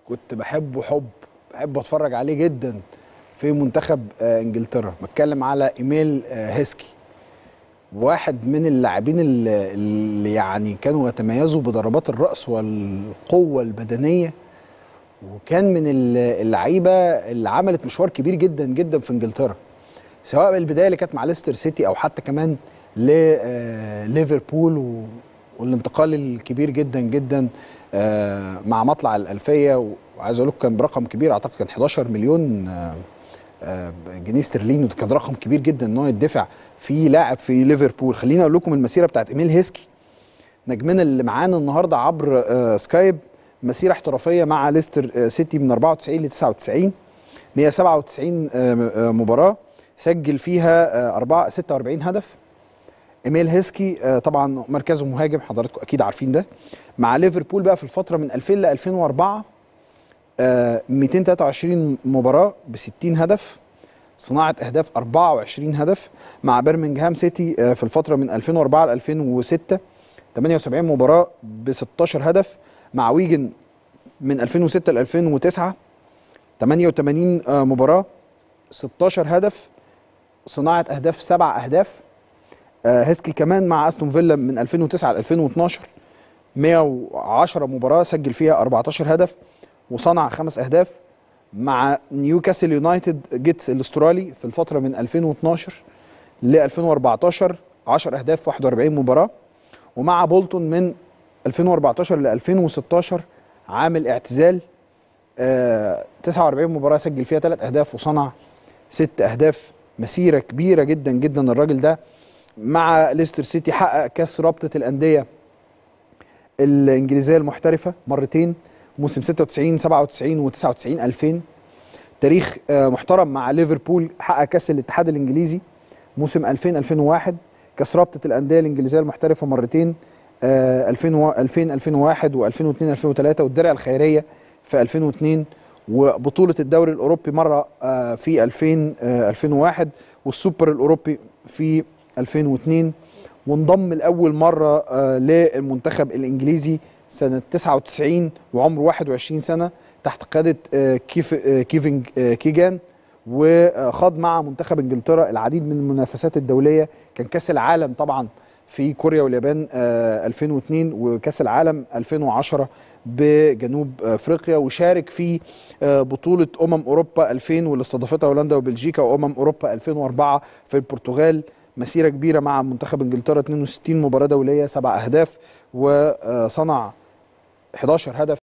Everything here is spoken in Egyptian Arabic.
كنت بحبه حب بحب اتفرج عليه جدا في منتخب آه، انجلترا بتكلم على ايميل آه، هيسكي واحد من اللاعبين اللي اللي يعني كانوا يتميزوا بضربات الراس والقوه البدنيه وكان من ال- اللعيبه اللي عملت مشوار كبير جدا جدا في انجلترا سواء بالبدايه اللي كانت مع ليستر سيتي او حتى كمان لليفربول و- والانتقال الكبير جدا جدا آه، مع مطلع الالفيه وعايز اقول لكم كان برقم كبير اعتقد كان 11 مليون آه، آه، جنيه استرليني وده كان رقم كبير جدا ان هو يدفع في لاعب في ليفربول خليني اقول لكم المسيره بتاعت ايميل هيسكي نجمنا اللي معانا النهارده عبر آه، سكايب مسيره احترافيه مع ليستر آه، سيتي من 94 ل 99 197 آه، آه، مباراه سجل فيها آه، 4 46 هدف ايميل هيسكي آه، طبعا مركزه مهاجم حضراتكم اكيد عارفين ده مع ليفربول بقى في الفتره من 2000 ل 2004 آه، 223 مباراه ب 60 هدف صناعه اهداف 24 هدف مع برمنجهام سيتي آه، في الفتره من 2004 ل 2006 78 مباراه ب 16 هدف مع ويجن من 2006 ل 2009 88 آه، مباراه 16 هدف صناعه اهداف سبع اهداف آه، هيسكي كمان مع استون فيلا من 2009 ل 2012 110 مباراه سجل فيها 14 هدف وصنع خمس اهداف مع نيوكاسل يونايتد جيتس الاسترالي في الفتره من 2012 ل 2014 10 اهداف في 41 مباراه ومع بولتون من 2014 ل 2016 عامل اعتزال آه 49 مباراه سجل فيها ثلاث اهداف وصنع ست اهداف مسيره كبيره جدا جدا الراجل ده مع ليستر سيتي حقق كاس رابطه الانديه الانجليزيه المحترفه مرتين موسم 96 97 و99 2000 تاريخ آه، محترم مع ليفربول حقق كاس الاتحاد الانجليزي موسم 2000 2001 كاس رابطه الانديه الانجليزيه المحترفه مرتين آه، 2000 و- 2000 2001 و2002 2003 والدرع الخيريه في 2002 وبطوله الدوري الاوروبي مره آه، في 2000 آه، 2001 والسوبر الاوروبي في 2002 وانضم لاول مره آه، للمنتخب الانجليزي سنه 99 وعمره 21 سنه تحت قياده آه، كيف آه، كيفن آه، كيجان وخاض مع منتخب انجلترا العديد من المنافسات الدوليه كان كاس العالم طبعا في كوريا واليابان آه، 2002 وكاس العالم 2010 بجنوب افريقيا وشارك في آه، بطوله امم اوروبا 2000 واللي استضافتها هولندا وبلجيكا وامم اوروبا 2004 في البرتغال مسيره كبيره مع منتخب انجلترا 62 مباراه دوليه سبع اهداف وصنع 11 هدف